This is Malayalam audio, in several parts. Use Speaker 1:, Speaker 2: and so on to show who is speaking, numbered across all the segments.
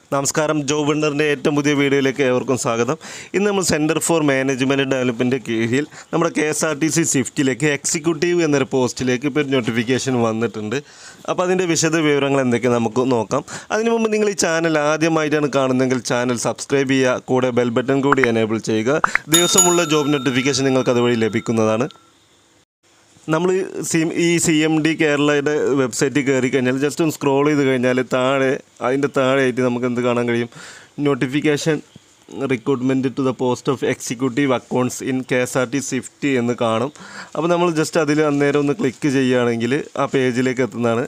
Speaker 1: നമസ്കാരം ജോബ് വെണ്ടറിൻ്റെ ഏറ്റവും പുതിയ വീഡിയോയിലേക്ക് ഏവർക്കും സ്വാഗതം ഇന്ന് നമ്മൾ സെൻറ്റർ ഫോർ മാനേജ്മെൻറ്റ് ഡെവലപ്മെൻറ്റ് കീഴിൽ നമ്മുടെ K S R T C സ്വിഫ്റ്റിലേക്ക് എക്സിക്യൂട്ടീവ് എന്നൊരു പോസ്റ്റിലേക്ക് ഇപ്പോൾ ഒരു നോട്ടിഫിക്കേഷൻ വന്നിട്ടുണ്ട് അപ്പോൾ അതിൻ്റെ വിശദ വിവരങ്ങൾ എന്തൊക്കെയാണ് നമുക്ക് നോക്കാം അതിനു മുമ്പ് നിങ്ങൾ ഈ ചാനൽ ആദ്യമായിട്ടാണ് കാണുന്നതെങ്കിൽ ചാനൽ സബ്സ്ക്രൈബ് ചെയ്യുക കൂടെ ബെൽ ബട്ടൺ കൂടി എനേബിൾ ചെയ്യുക ദിവസമുള്ള ജോബ് നോട്ടിഫിക്കേഷൻ നിങ്ങൾക്ക് അതുവഴി ലഭിക്കുന്നതാണ് നമ്മൾ സി ഈ സി എം ഡി കേരളയുടെ വെബ്സൈറ്റിൽ കയറി കഴിഞ്ഞാൽ ജസ്റ്റ് ഒന്ന് സ്ക്രോൾ ചെയ്ത് കഴിഞ്ഞാൽ താഴെ അതിൻ്റെ താഴെയായിട്ട് നമുക്ക് എന്ത് കാണാൻ കഴിയും notification recruitment to the post of executive accounts in K S R T Swift എന്ന് കാണും അപ്പോൾ നമ്മൾ ജസ്റ്റ് അതിൽ അന്നേരം ഒന്ന് ക്ലിക്ക് ചെയ്യുകയാണെങ്കിൽ ആ പേജിലേക്ക് എത്തുന്നതാണ്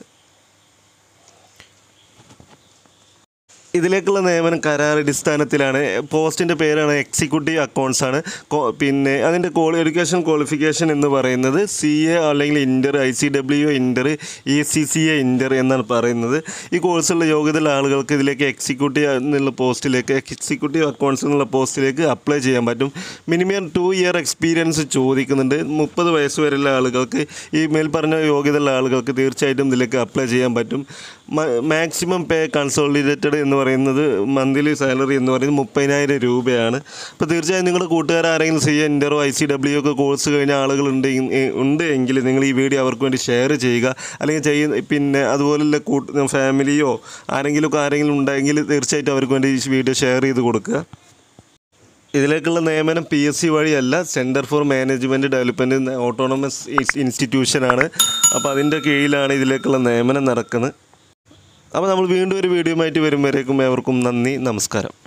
Speaker 1: ഇതിലേക്കുള്ള നിയമനം കരാറടിസ്ഥാനത്തിലാണ് പോസ്റ്റിൻ്റെ പേരാണ് എക്സിക്യൂട്ടീവ് അക്കൗണ്ട്സ് ആണ് കോ- പിന്നെ അതിൻ്റെ ക്വാളി എഡ്യൂക്കേഷൻ ക്വാളിഫിക്കേഷൻ എന്ന് പറയുന്നത് സി എ അല്ലെങ്കിൽ inter I C W inter E C C A inter എന്നാണ് പറയുന്നത് ഈ കോഴ്സുള്ള യോഗ്യതയുള്ള ആളുകൾക്ക് ഇതിലേക്ക് എക്സിക്യൂട്ടീവ് എന്നുള്ള പോസ്റ്റിലേക്ക് എക്സിക്യൂട്ടീവ് അക്കൗണ്ട്സ് എന്നുള്ള പോസ്റ്റിലേക്ക് അപ്ലൈ ചെയ്യാൻ പറ്റും മിനിമം ടു ഇയർ എക്സ്പീരിയൻസ് ചോദിക്കുന്നുണ്ട് മുപ്പത് വയസ്സ് വരെയുള്ള ആളുകൾക്ക് ഈ മേൽ പറഞ്ഞ യോഗ്യതയുള്ള ആളുകൾക്ക് തീർച്ചയായിട്ടും ഇതിലേക്ക് അപ്ലൈ ചെയ്യാൻ പറ്റും മാക്സിമം പേ കൺസോളിഡേറ്റഡ് എന്ന് പറയുന്നത് മന്ത്ലി സാലറി എന്ന് പറയുന്നത് മുപ്പതിനായിരം രൂപയാണ് അപ്പോൾ തീർച്ചയായും നിങ്ങളുടെ കൂട്ടുകാർ ആരെങ്കിലും സി എൻ്ററോ ഐ സി ഡബ്ല്യു ഒക്കെ കോഴ്സ് കഴിഞ്ഞ ആളുകൾ ഉണ്ട് ഉണ്ട് എങ്കിൽ നിങ്ങൾ ഈ വീഡിയോ അവർക്ക് വേണ്ടി ഷെയർ ചെയ്യുക അല്ലെങ്കിൽ ചെയ്യുന്ന പിന്നെ അതുപോലുള്ള കൂട്ട് ഫാമിലിയോ ആരെങ്കിലുമൊക്കെ ആരെങ്കിലും ഉണ്ടെങ്കിൽ തീർച്ചയായിട്ടും അവർക്ക് വേണ്ടി ഈ വീഡിയോ ഷെയർ ചെയ്ത് കൊടുക്കുക ഇതിലേക്കുള്ള നിയമനം പി എസ് സി വഴിയല്ല centre for management development autonomous ഇൻസ്റ്റിറ്റ്യൂഷനാണ് അപ്പോൾ അതിൻ്റെ കീഴിലാണ് ഇതിലേക്കുള്ള നിയമനം നടക്കുന്നത് അപ്പോൾ നമ്മൾ വീണ്ടും ഒരു വീഡിയോ ആയിട്ട് വരുമ്പോഴേക്കും ഏവർക്കും നന്ദി നമസ്കാരം